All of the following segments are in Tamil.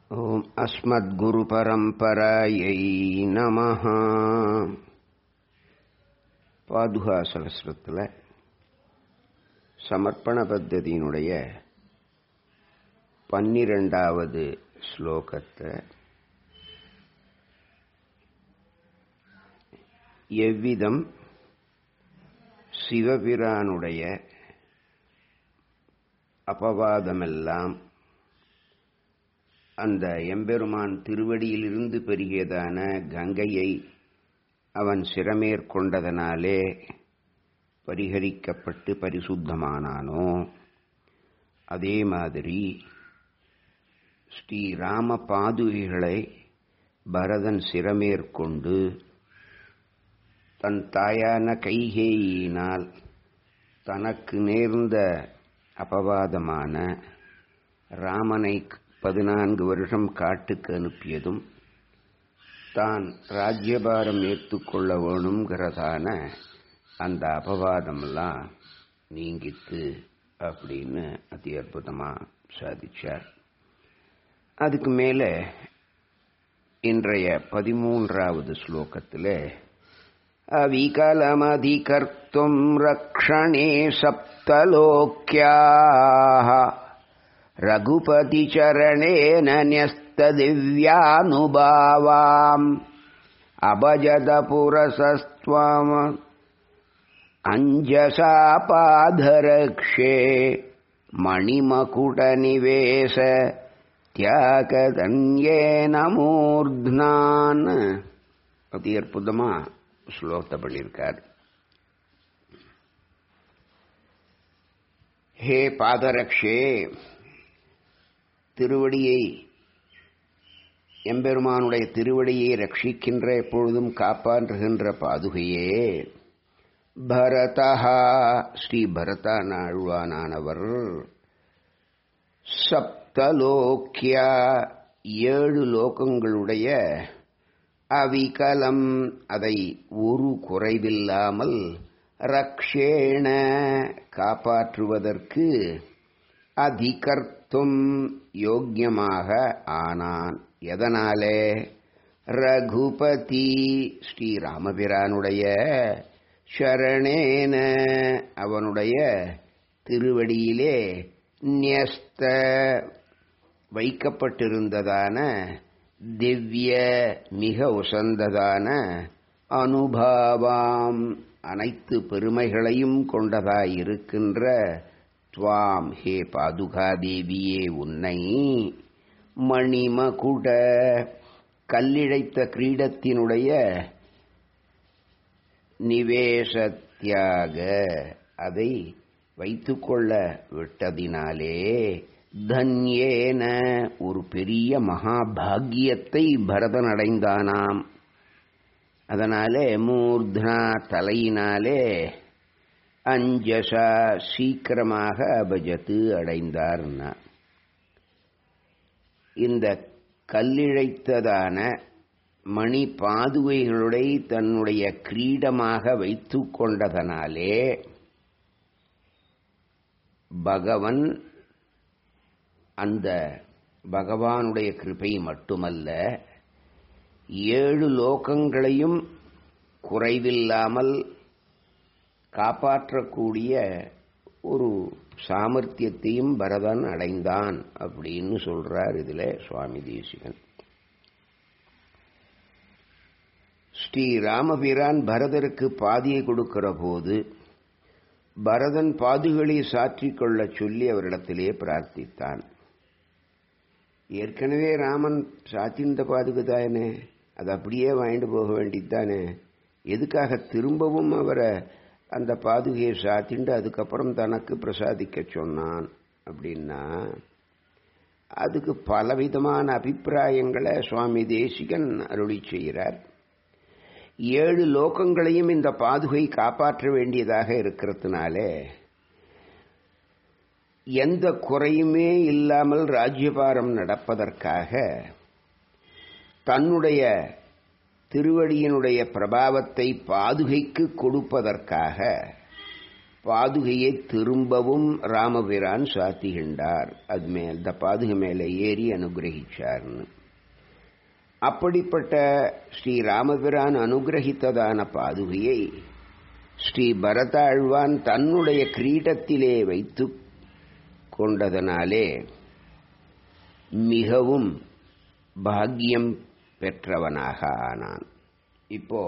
ॐ अस्मद्गुरुपरम्परायै नमः பாதுகா சகஸ்ரத்தில் சமர்ப்பண பத்ததியினுடைய பன்னிரெண்டாவது ஸ்லோகத்தை எவ்விதம் சிவபிரானுடைய அபவாதமெல்லாம் அந்த எம்பெருமான் திருவடியிலிருந்து பெருகியதான கங்கையை அவன் சிரமேற்கொண்டதனாலே பரிகரிக்கப்பட்டு பரிசுத்தமானானோ அதே மாதிரி ஸ்ரீராம பாதுகைகளை பரதன் சிரமேற்கொண்டு தன் தாயான கைகேயினால் தனக்கு நேர்ந்த அபவாதமான ராமனை பதினான்கு வருஷம் காட்டுக்கு அனுப்பியதும் தான் ராஜ்யபாரம் ஏற்றுக்கொள்ள வேணுங்கிறதான அந்த அபவாதமெல்லாம் நீங்கித்து அப்படின்னு அதி அற்புதமாக சாதிச்சார் அதுக்கு மேலே இன்றைய பதிமூன்றாவது ஸ்லோகத்தில் அவிகலமதிகர்த்தும் ரக்ஷணே சப்தலோக்கியாக रघुपतिचरणेन न्यस्तदिव्यानुभावाम् अभजदपुरसस्त्वम् अञ्जसापाधरक्षे मणिमकुटनिवेश தியாகதன்யேன மூர்த்னான் அதி அற்புதமா ஸ்லோகத்தை பண்ணியிருக்கார் ஹே பாதரக்ஷே திருவடியை எம்பெருமானுடைய திருவடியை ரட்சிக்கின்ற எப்பொழுதும் காப்பாற்றுகின்ற பாதுகையே பரதா ஸ்ரீ பரதா நாழ்வானானவர் சப்தலோக்கியா ஏழு லோகங்களுடைய அவிகலம் அதை ஒரு குறைவில்லாமல் ரக்ஷேண காப்பாற்றுவதற்கு அதிகர்த்தும் யோக்கியமாக ஆனான் எதனாலே ரகுபதி ஸ்ரீராமபிரானுடைய ஷரணேன அவனுடைய திருவடியிலே நியஸ்த வைக்கப்பட்டிருந்ததான திவ்ய மிக உசந்ததான அனுபாவாம் அனைத்து பெருமைகளையும் கொண்டதாயிருக்கின்ற துவாம் ஹே பாதுகாதேவியே உன்னை மணிமகுட கல்லிழைத்த கிரீடத்தினுடைய நிவேசத்தியாக அதை வைத்துக்கொள்ள விட்டதினாலே தன்யேன ஒரு பெரிய மகாபாகியத்தை பரதன் அடைந்தானாம் அதனாலே மூர்தனா தலையினாலே அஞ்சசா சீக்கிரமாக அபஜத்து அடைந்தார்னா இந்த கல்லிழைத்ததான மணி பாதுகைகளுடைய தன்னுடைய கிரீடமாக வைத்து கொண்டதனாலே பகவன் அந்த பகவானுடைய கிருபை மட்டுமல்ல ஏழு லோகங்களையும் குறைவில்லாமல் காப்பாற்றக்கூடிய ஒரு சாமர்த்தியத்தையும் பரதன் அடைந்தான் அப்படின்னு சொல்றார் இதுல சுவாமி தேசிகன் ஸ்ரீ ராமபிரான் பரதருக்கு பாதியை கொடுக்கிற போது பரதன் பாதுகளை சாற்றிக் கொள்ள சொல்லி அவரிடத்திலே பிரார்த்தித்தான் ஏற்கனவே ராமன் சாத்திந்த பாதுகை தானே அது அப்படியே வாங்கிட்டு போக வேண்டியதானே எதுக்காக திரும்பவும் அவரை அந்த பாதுகையை சாத்திண்டு அதுக்கப்புறம் தனக்கு பிரசாதிக்க சொன்னான் அப்படின்னா அதுக்கு பலவிதமான அபிப்பிராயங்களை சுவாமி தேசிகன் அருளி செய்கிறார் ஏழு லோகங்களையும் இந்த பாதுகை காப்பாற்ற வேண்டியதாக இருக்கிறதுனாலே எந்த குறையுமே இல்லாமல் ராஜ்யபாரம் நடப்பதற்காக தன்னுடைய திருவடியினுடைய பிரபாவத்தை பாதுகைக்கு கொடுப்பதற்காக பாதுகையை திரும்பவும் ராமபிரான் சாத்திகின்றார் அது மேல் இந்த பாதுகை மேலே ஏறி அனுகிரகிச்சார்னு அப்படிப்பட்ட ஸ்ரீ ராமபிரான் அனுகிரகித்ததான பாதுகையை ஸ்ரீ பரதாழ்வான் தன்னுடைய கிரீடத்திலே வைத்து கொண்டதனாலே மிகவும் பாக்கியம் பெற்றவனாக ஆனான் இப்போ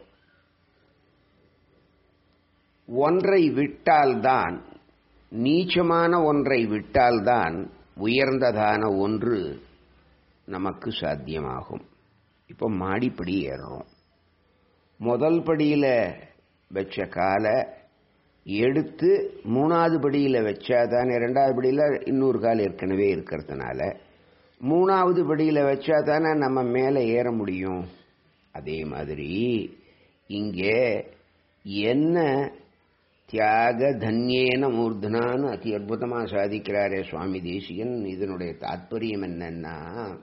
ஒன்றை விட்டால்தான் நீச்சமான ஒன்றை விட்டால்தான் உயர்ந்ததான ஒன்று நமக்கு சாத்தியமாகும் இப்போ மாடிப்படி ஏறுறோம் முதல் படியில் வச்ச காலை எடுத்து மூணாவது படியில் வச்சாதானே ரெண்டாவது படியில் இன்னொரு கால் ஏற்கனவே இருக்கிறதுனால மூணாவது படியில் வச்சா தானே நம்ம மேலே ஏற முடியும் அதே மாதிரி இங்கே என்ன தியாக தன்யேன மூர்தனான்னு அதி அற்புதமாக சாதிக்கிறாரே சுவாமி தேசிகன் இதனுடைய தாத்பரியம் என்னன்னா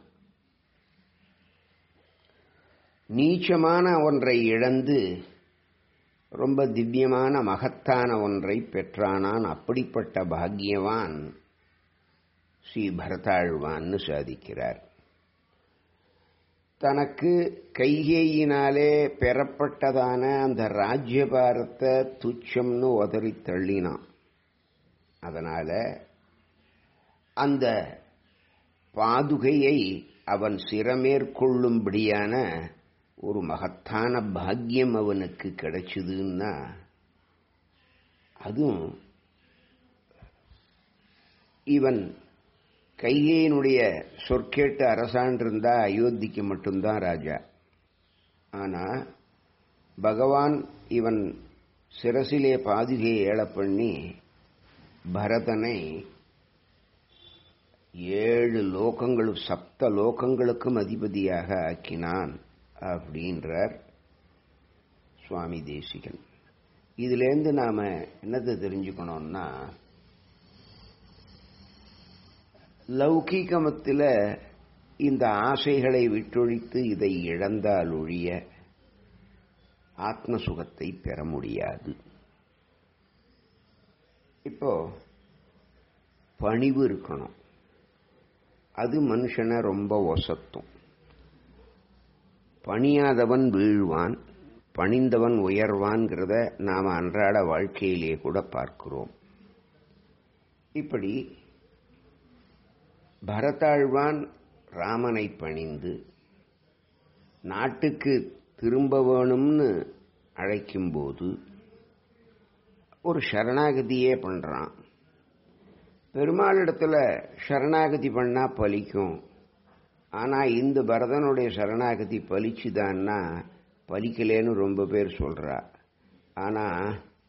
நீச்சமான ஒன்றை இழந்து ரொம்ப திவ்யமான மகத்தான ஒன்றை பெற்றானான் அப்படிப்பட்ட பாக்கியவான் ஸ்ரீ பரதாழ்வான்னு சாதிக்கிறார் தனக்கு கைகேயினாலே பெறப்பட்டதான அந்த ராஜ்யபாரத்தை துச்சம்னு உதறி தள்ளினான் அதனால அந்த பாதுகையை அவன் சிறமேற்கொள்ளும்படியான ஒரு மகத்தான பாக்கியம் அவனுக்கு கிடைச்சதுன்னா அதுவும் இவன் கைகையினுடைய சொற்கேட்டு அரசான் இருந்தா அயோத்திக்கு மட்டும்தான் ராஜா ஆனா பகவான் இவன் சிரசிலே பாதுகையை ஏழ பண்ணி பரதனை ஏழு லோகங்களும் சப்த லோகங்களுக்கும் அதிபதியாக ஆக்கினான் அப்படின்றார் சுவாமி தேசிகன் இதுலேருந்து நாம என்னத்தை தெரிஞ்சுக்கணும்னா லௌகீகமத்தில் இந்த ஆசைகளை விட்டொழித்து இதை இழந்தால் ஒழிய ஆத்ம சுகத்தை பெற முடியாது இப்போ பணிவு இருக்கணும் அது மனுஷனை ரொம்ப ஒசத்தும் பணியாதவன் வீழ்வான் பணிந்தவன் உயர்வான்கிறத நாம் அன்றாட வாழ்க்கையிலே கூட பார்க்கிறோம் இப்படி பரதாழ்வான் ராமனை பணிந்து நாட்டுக்கு திரும்ப வேணும்னு அழைக்கும்போது ஒரு சரணாகதியே பண்ணுறான் பெருமாளிடத்தில் சரணாகதி பண்ணால் பலிக்கும் ஆனால் இந்த பரதனுடைய சரணாகதி பலிச்சுதான்னா பலிக்கலேன்னு ரொம்ப பேர் சொல்கிறா ஆனால்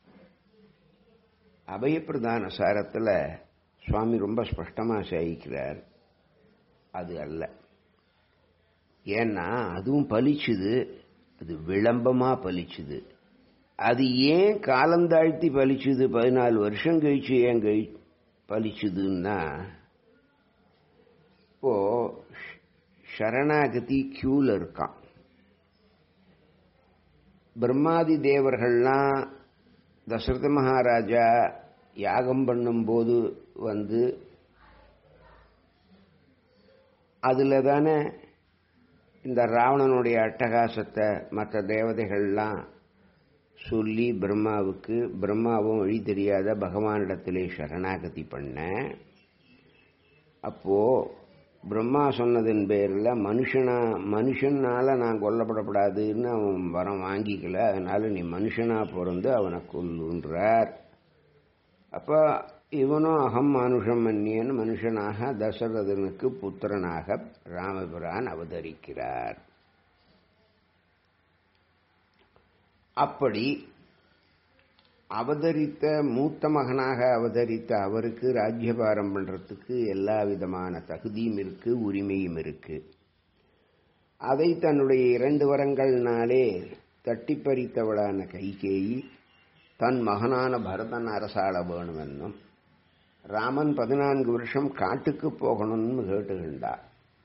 அபயப்பிரதான சாரத்தில் சுவாமி ரொம்ப ஸ்பஷ்டமாக சாதிக்கிறார் அது அல்ல ஏன்னா அதுவும் பலிச்சுது அது விளம்பமாக பலிச்சுது அது ஏன் காலந்தாழ்த்தி பலிச்சுது பதினாலு வருஷம் கழிச்சு ஏன் கழி பலிச்சுதுன்னா இப்போ சரணாகதி கியூல இருக்கான் பிரம்மாதி தேவர்கள்லாம் தசரத மகாராஜா யாகம் பண்ணும்போது வந்து அதில் தானே இந்த ராவணனுடைய அட்டகாசத்தை மற்ற தேவதைகள்லாம் சொல்லி பிரம்மாவுக்கு பிரம்மாவும் வழி தெரியாத பகவானிடத்திலே சரணாகதி பண்ண அப்போ பிரம்மா சொன்னதன் பேரில் மனுஷனா மனுஷனால நான் கொல்லப்படப்படாதுன்னு அவன் வரம் வாங்கிக்கல அதனால நீ மனுஷனா பிறந்து அவனை கொல்லுன்றார் அப்போ இவனும் அகம் மனுஷம் மன்னியன் மனுஷனாக தசரதனுக்கு புத்திரனாக ராமபிரான் அவதரிக்கிறார் அப்படி அவதரித்த மூத்த மகனாக அவதரித்த அவருக்கு ராஜ்யபாரம் பண்றதுக்கு எல்லா விதமான தகுதியும் இருக்கு உரிமையும் இருக்கு அதை தன்னுடைய இரண்டு வரங்கள்னாலே தட்டி பறித்தவளான கைகேயி தன் மகனான பரதன் அரசாள வேணுமென்னும் ராமன் பதினான்கு வருஷம் காட்டுக்கு போகணும்னு கேட்டுகின்றார்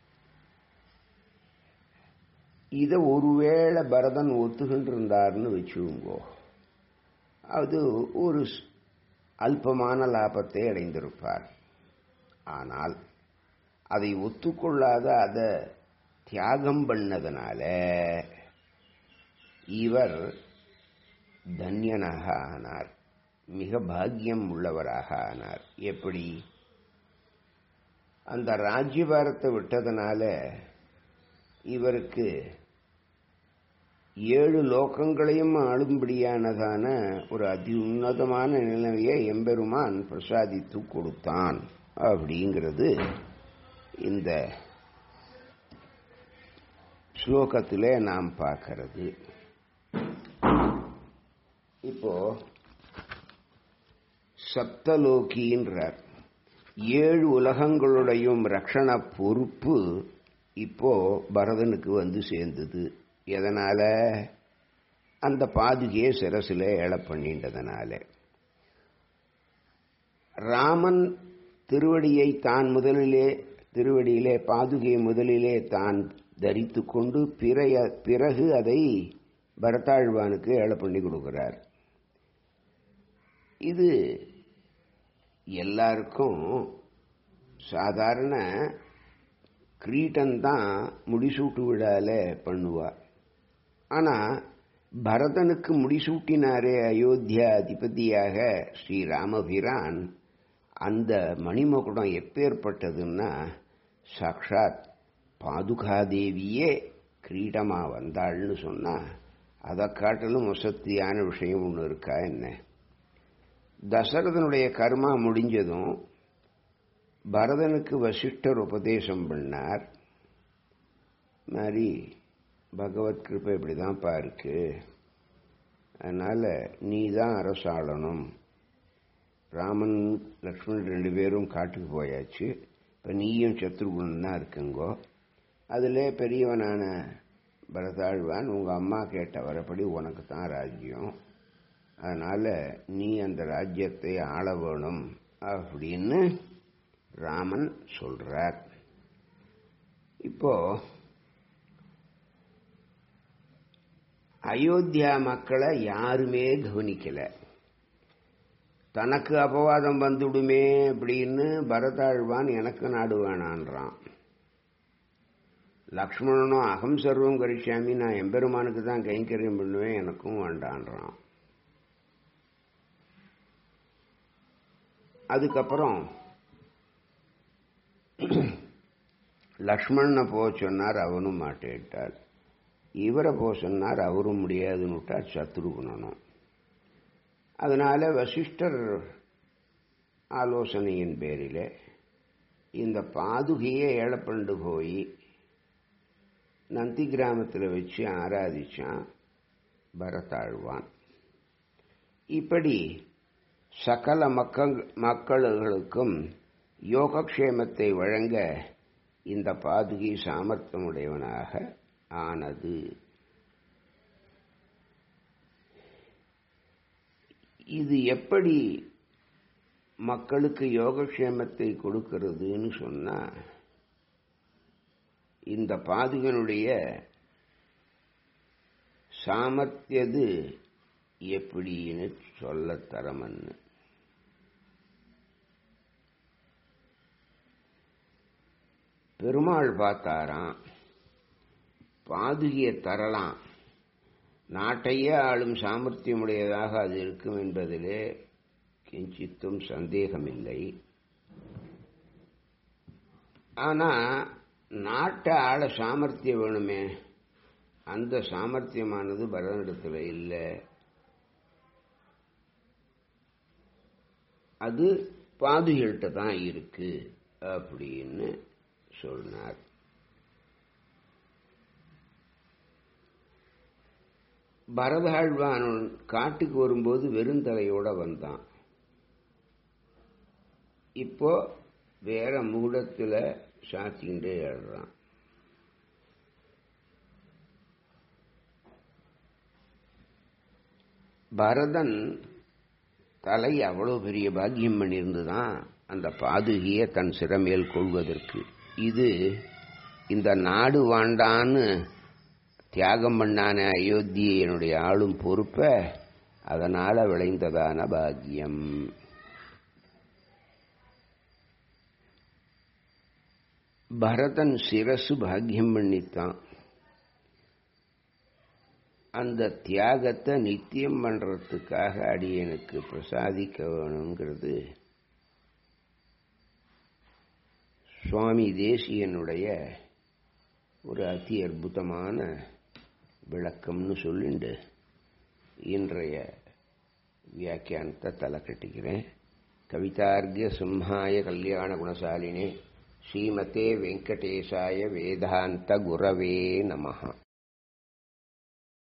இதை ஒருவேளை பரதன் ஒத்துகின்றிருந்தார்னு வச்சுங்கோ அது ஒரு அல்பமான லாபத்தை அடைந்திருப்பார் ஆனால் அதை ஒத்துக்கொள்ளாத அதை தியாகம் பண்ணதுனால இவர் தன்யனாக ஆனார் மிக பாக்கியம் உள்ளவராக ஆனார் எப்படி அந்த ராஜ்யபாரத்தை விட்டதுனால இவருக்கு ஏழு லோகங்களையும் ஆளும்படியானதான ஒரு அதி உன்னதமான நிலைமையை எம்பெருமான் பிரசாதித்து கொடுத்தான் அப்படிங்கிறது இந்த ஸ்லோகத்திலே நாம் பார்க்கிறது இப்போ சப்தலோகின்றார் ஏழு உலகங்களுடையும் ரக்ஷண பொறுப்பு இப்போ பரதனுக்கு வந்து சேர்ந்தது எதனால அந்த பாதுகையை சிரசில் ஏழை பண்ணின்றதுனால ராமன் திருவடியை தான் முதலிலே திருவடியிலே பாதுகையை முதலிலே தான் தரித்து கொண்டு பிறைய பிறகு அதை பரதாழ்வானுக்கு ஏழை பண்ணி கொடுக்கிறார் இது எல்லாருக்கும் சாதாரண கிரீட்டன் தான் முடிசூட்டு விழால பண்ணுவா ஆனா பரதனுக்கு முடிசூட்டினாரே அயோத்தியா அதிபதியாக ஸ்ரீராமபிரான் அந்த மணிமகுடம் எப்பேற்பட்டதுன்னா சாக்ஷாத் பாதுகாதேவியே கிரீடமா வந்தாள்னு சொன்னா அதை காட்டிலும் வசத்தியான விஷயம் ஒன்று இருக்கா என்ன தசரதனுடைய கர்மா முடிஞ்சதும் பரதனுக்கு வசிஷ்டர் உபதேசம் பண்ணார் மாதிரி பகவத் கிருப்பை இப்படிதான்ப்பா இருக்கு அதனால நீ தான் அரசாளணும் ராமன் லக்ஷ்மணன் ரெண்டு பேரும் காட்டுக்கு போயாச்சு இப்போ நீயும் சத்ருகுணன் தான் இருக்குங்கோ அதில் பெரியவனான பரதாழ்வான் உங்கள் அம்மா கேட்ட வரப்படி உனக்கு தான் ராஜ்யம் அதனால் நீ அந்த ராஜ்யத்தை ஆள வேணும் அப்படின்னு ராமன் சொல்றார் இப்போ அயோத்தியா மக்களை யாருமே கவனிக்கல தனக்கு அபவாதம் வந்துடுமே அப்படின்னு பரதாழ்வான் எனக்கு நாடு வேணான்றான் லக்ஷ்மணனும் அகம் சர்வம் கரிஷாமி நான் எம்பெருமானுக்கு தான் கைங்கரியம் பண்ணுவேன் எனக்கும் வேண்டான்றான் அதுக்கப்புறம் லக்ஷ்மணனை போக சொன்னார் அவனும் மாட்டேட்டார் இவரை போக சொன்னார் அவரும் முடியாதுன்னு விட்டார் சத்ருகுணனும் அதனால வசிஷ்டர் ஆலோசனையின் பேரில் இந்த பாதுகையை ஏழப்பண்டு போய் நந்தி கிராமத்தில் வச்சு ஆராதிச்சான் பரதாழ்வான் இப்படி சகல மக்கள் மக்களுக்கும் யோகக்ஷேமத்தை வழங்க இந்த பாதுகை சாமர்த்தியமுடையவனாக ஆனது இது எப்படி மக்களுக்கு யோகக்ஷேமத்தை கொடுக்கிறதுன்னு சொன்னா இந்த பாதுகனுடைய சாமர்த்தியது எப்படின்னு சொல்ல தரமன்னு பெருமாள் பார்த்தாராம் பாதுகியை தரலாம் நாட்டையே ஆளும் சாமர்த்தியமுடையதாக அது இருக்கும் என்பதிலே கிஞ்சித்தும் சந்தேகமில்லை ஆனா நாட்டை ஆள சாமர்த்தியம் வேணுமே அந்த சாமர்த்தியமானது பரதனிடத்தில் இல்லை அது பாதுகிட்ட தான் இருக்கு அப்படின்னு சொன்னார் பரதாழ்வான் காட்டுக்கு வரும்போது வெறுந்தலையோட வந்தான் இப்போ வேற மூடத்துல சாத்திக்கிட்டே எழுறான் பரதன் தலை அவ்வளவு பெரிய பாக்கியம் பண்ணியிருந்துதான் அந்த பாதுகியை தன் சிறமேல் கொள்வதற்கு இது இந்த நாடு வாண்டான்னு தியாகம் பண்ணான அயோத்தியனுடைய ஆளும் பொறுப்பை அதனால விளைந்ததான பாக்கியம் பரதன் சிரசு பாக்கியம் பண்ணித்தான் அந்த தியாகத்தை நித்தியம் பண்றதுக்காக அடியனுக்கு பிரசாதிக்க வேணுங்கிறது சுவாமி தேசியனுடைய ஒரு அதி அற்புதமான விளக்கம்னு சொல்லிண்டு இன்றைய வியாக்கியானத்தை தலை கட்டிக்கிறேன் கவிதார்கிய சிம்ஹாய கல்யாண குணசாலினே ஸ்ரீமதே வெங்கடேசாய வேதாந்த குரவே நமஹா